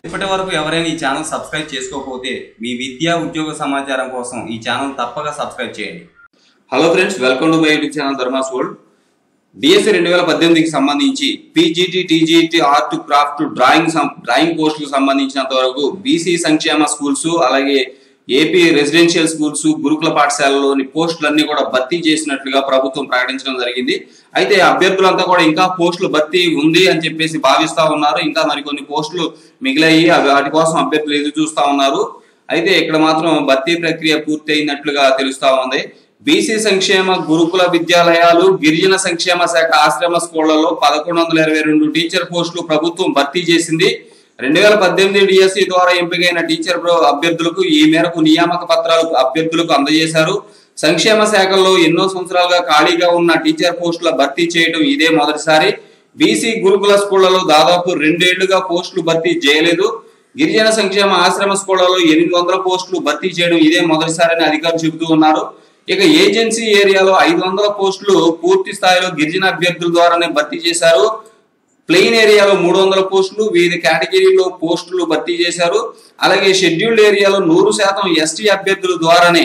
ఇప్పటి వరకు ఎవరైనా ఈ ఛానల్ సబ్స్క్రైబ్ చేసుకోకపోతే మీ విద్యా ఉద్యోగ సమాచారం కోసం ఈ ఛానల్ తప్పక సబ్స్క్రైబ్ చేయండి hello friends welcome to my YouTube channel Dharmas world DSC రెండు వేల పద్దెనిమిదికి సంబంధించి PGT TGT art craft drawing సం- డ్రాయింగ్ పోస్టులకు సంబంధించినంత వరకు బీసీ సంక్షేమ స్కూల్స్ అలాగే ఏపీ రెసిడెన్షియల్ స్కూల్స్ గురుకుల పాఠశాలలోని పోస్టులన్నీ కూడా భర్తీ చేసినట్లుగా ప్రభుత్వం ప్రకటించడం జరిగింది అయితే అభ్యర్థులంతా కూడా ఇంకా పోస్టులు భర్తీ ఉంది అని చెప్పేసి భావిస్తా ఉన్నారు ఇంకా మరికొన్ని పోస్టులు మిగిలాయి అవి వాటి కోసం అభ్యర్థులు ఎదురు చూస్తా ఉన్నారు అయితే ఇక్కడ మాత్రం భర్తీ ప్రక్రియ పూర్తి అయినట్లుగా తెలుస్తా ఉంది బీసీ సంక్షేమ గురుకుల విద్యాలయాలు గిరిజన సంక్షేమ శాఖ ఆశ్రమ స్కూళ్లలో పదకొండు వందల ఇరవై రెండు టీచర్ పోస్టులు ప్రభుత్వం భర్తీ చేసింది రెండు వేల పద్దెనిమిది డిఎస్సి ద్వారా ఎంపికైన టీచర్ ప్రో- అభ్యర్థులకు ఈ మేరకు నియామక పత్రాలు అభ్యర్థులకు అందజేశారు సంక్షేమ శాఖల్లో ఎన్నో సంవత్సరాలుగా ఖాళీగా ఉన్న టీచర్ పోస్టుల భర్తీ చేయడం ఇదే మొదటిసారి బీసీ గురుకుల స్కూళ్లలో దాదాపు రెండేళ్లుగా పోస్టులు భర్తీ చేయలేదు గిరిజన సంక్షేమ ఆశ్రమ స్కూళ్లలో ఎనిమిది వందల పోస్టులు భర్తీ చేయడం ఇదే మొదటిసారని అధికారులు చెబుతూ ఉన్నారు ఇక ఏజెన్సీ ఏరియాలో ఐదు వందల పోస్టులు పూర్తి స్థాయిలో గిరిజన అభ్యర్థుల ద్వారానే భర్తీ చేశారు ప్లెయిన్ ఏరియాలో మూడు వందల పోస్టులు వివిధ కేటగిరీలో పోస్టులు భర్తీ చేశారు అలాగే షెడ్యూల్డ్ ఏరియాలో నూరు శాతం ఎస్టీ అభ్యర్థుల ద్వారానే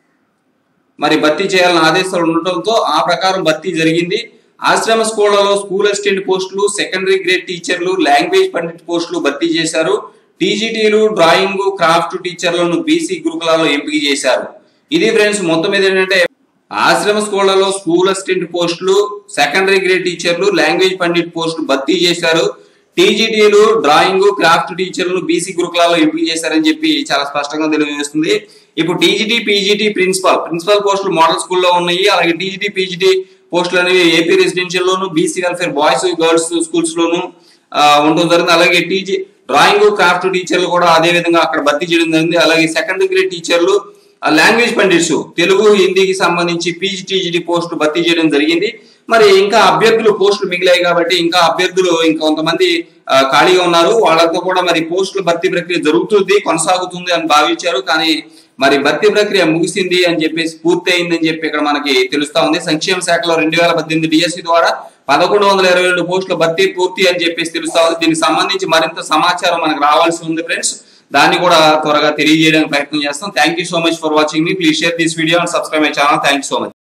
మరి భర్తీ చేయాలని ఆదేశాలు ఉండటంతో ఆ ప్రకారం భర్తీ జరిగింది ఆశ్రమ స్కూళ్లలో స్కూల్ అసిస్టెంట్ పోస్టులు సెకండరీ గ్రేడ్ టీచర్లు లాంగ్వేజ్ పండిట్ పోస్టులు భర్తీ చేశారు టీజీటీలు డ్రాయింగ్ క్రాఫ్ట్ టీచర్లను బీసీ గురుకులాల్లో ఎంపిక చేశారు ఇది ఫ్రెండ్స్ మొత్తం మీద ఏంటంటే ఆశ్రమ స్కూళ్లలో స్కూల్ అసిస్టెంట్ పోస్టులు సెకండరీ గ్రేడ్ టీచర్లు లాంగ్వేజ్ పండిట్ పోస్టులు భర్తీ చేశారు టీజీటీలు డ్రాయింగ్ క్రాఫ్ట్ టీచర్లను బీసీ గురుకులాల్లో ఎంపిక చేశారని చెప్పి చాలా స్పష్టంగా తెలియజేస్తుంది ఇప్పుడు టీజీటీ పీజీటీ ప్రిన్సిపల్ ప్రిన్సిపల్ పోస్టులు మోడల్ స్కూల్లో ఉన్నాయి అలాగే టీజీటీ పీజీటీ పోస్టులు అనేవి ఏపీ రెసిడెన్షియల్ లోను BC welfare boys girls schools లోను ఆ, ఉండడం జరిగింది అలాగే టీజీ డ్రాయింగ్ క్రాఫ్ట్ టీచర్లు కూడా అదే విధంగా అక్కడ భర్తీ చేయడం జరిగింది అలాగే సెకండరీ గ్రేడ్ టీచర్లు లాంగ్వేజ్ పండిట్స్ తెలుగు హిందీకి సంబంధించి పీజీటీజీటీ పోస్టులు భర్తీ చేయడం జరిగింది మరి ఇంకా అభ్యర్థులు పోస్టులు మిగిలాయి కాబట్టి ఇంకా అభ్యర్థులు ఇంకా కొంతమంది ఆ, ఖాళీగా ఉన్నారు వాళ్ళతో కూడా మరి పోస్టుల భర్తీ ప్రక్రియ జరుగుతుంది కొనసాగుతుంది అని భావించారు కానీ మరి భర్తీ ప్రక్రియ ముగిసింది అని చెప్పేసి పూర్తి అయింది అని చెప్పి ఇక్కడ మనకి తెలుస్తా ఉంది సంక్షేమ శాఖలో రెండు వేల పద్దెనిమిది డిఎస్సి ద్వారా పదకొండు వందల ఇరవై రెండు పోస్టుల భర్తీ పూర్తి అని చెప్పేసి తెలుస్తా ఉంది దీనికి సంబంధించి మరింత సమాచారం మనకు రావాల్సి ఉంది ఫ్రెండ్స్ దాన్ని కూడా త్వరగా తెలియజేయడానికి ప్రయత్నం చేస్తాం thank you so much for watching మీ please share this video and subscribe my channel thank you so much